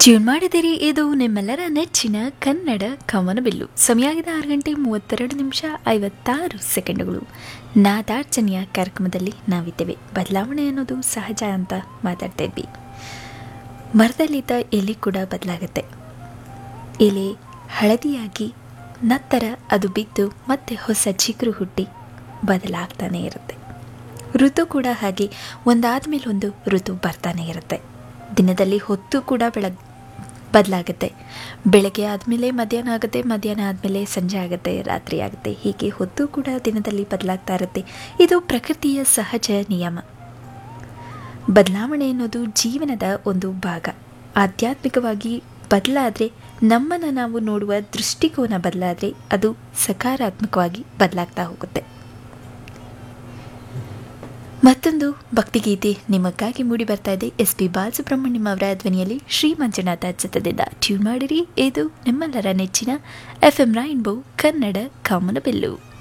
tune ಮಾಡಿದಿರಿ ಇದು ನಿಮ್ಮೆಲ್ಲರ ನೆಚ್ಚಿನ ಕನ್ನಡ ಕಮನಬಿಲ್ಲು ಸಮಯ ಆಗಿದೆ ಆರು ಗಂಟೆ ಮೂವತ್ತೆರಡು ನಿಮಿಷ ಐವತ್ತಾರು ಸೆಕೆಂಡುಗಳು ನಾದಾರ್ಚನೆಯ ಕಾರ್ಯಕ್ರಮದಲ್ಲಿ ನಾವಿದ್ದೇವೆ ಬದಲಾವಣೆ ಅನ್ನೋದು ಸಹಜ ಅಂತ ಮಾತಾಡ್ತಾ ಇದ್ವಿ ಮರದಲ್ಲಿದ್ದ ಎಲೆ ಕೂಡ ಬದಲಾಗುತ್ತೆ ಎಲೆ ಹಳದಿಯಾಗಿ ನಂತರ ಅದು ಬಿದ್ದು ಮತ್ತೆ ಹೊಸ ಚಿಗುರು ಹುಟ್ಟಿ ಬದಲಾಗ್ತಾನೆ ಇರುತ್ತೆ ಋತು ಕೂಡ ಹಾಗೆ ಒಂದಾದ ಮೇಲೆ ಒಂದು ಋತು ಬರ್ತಾನೆ ಇರುತ್ತೆ ದಿನದಲ್ಲಿ ಹೊತ್ತು ಕೂಡ ಬೆಳಗ್ ಬದಲಾಗುತ್ತೆ ಬೆಳಗ್ಗೆ ಆದಮೇಲೆ ಮಧ್ಯಾಹ್ನ ಆಗುತ್ತೆ ಮಧ್ಯಾಹ್ನ ಆದಮೇಲೆ ಸಂಜೆ ಆಗುತ್ತೆ ರಾತ್ರಿ ಆಗುತ್ತೆ ಹೀಗೆ ಹೊತ್ತು ಕೂಡ ದಿನದಲ್ಲಿ ಬದಲಾಗ್ತಾ ಇರುತ್ತೆ ಇದು ಪ್ರಕೃತಿಯ ಸಹಜ ನಿಯಮ ಬದಲಾವಣೆ ಅನ್ನೋದು ಜೀವನದ ಒಂದು ಭಾಗ ಆಧ್ಯಾತ್ಮಿಕವಾಗಿ ಬದಲಾದರೆ ನಮ್ಮನ್ನು ನಾವು ನೋಡುವ ದೃಷ್ಟಿಕೋನ ಬದಲಾದರೆ ಅದು ಸಕಾರಾತ್ಮಕವಾಗಿ ಬದಲಾಗ್ತಾ ಹೋಗುತ್ತೆ ಮತ್ತೊಂದು ಭಕ್ತಿಗೀತೆ ನಿಮಗಾಗಿ ಮೂಡಿ ಬರ್ತಾ ಇದೆ ಎಸ್ ಪಿ ಬಾಲಸುಬ್ರಹ್ಮಣ್ಯಂ ಅವರ ಧ್ವನಿಯಲ್ಲಿ ಶ್ರೀ ಮಂಜುನಾಥ ಚಿತ್ರದಿಂದ ಟ್ಯೂನ್ ಮಾಡಿರಿ ಇದು ನಿಮ್ಮೆಲ್ಲರ ನೆಚ್ಚಿನ ಎಫ್ ಎಂ ರೈನ್ಬೋ ಕನ್ನಡ ಕಾಮನಬೆಲ್ಲು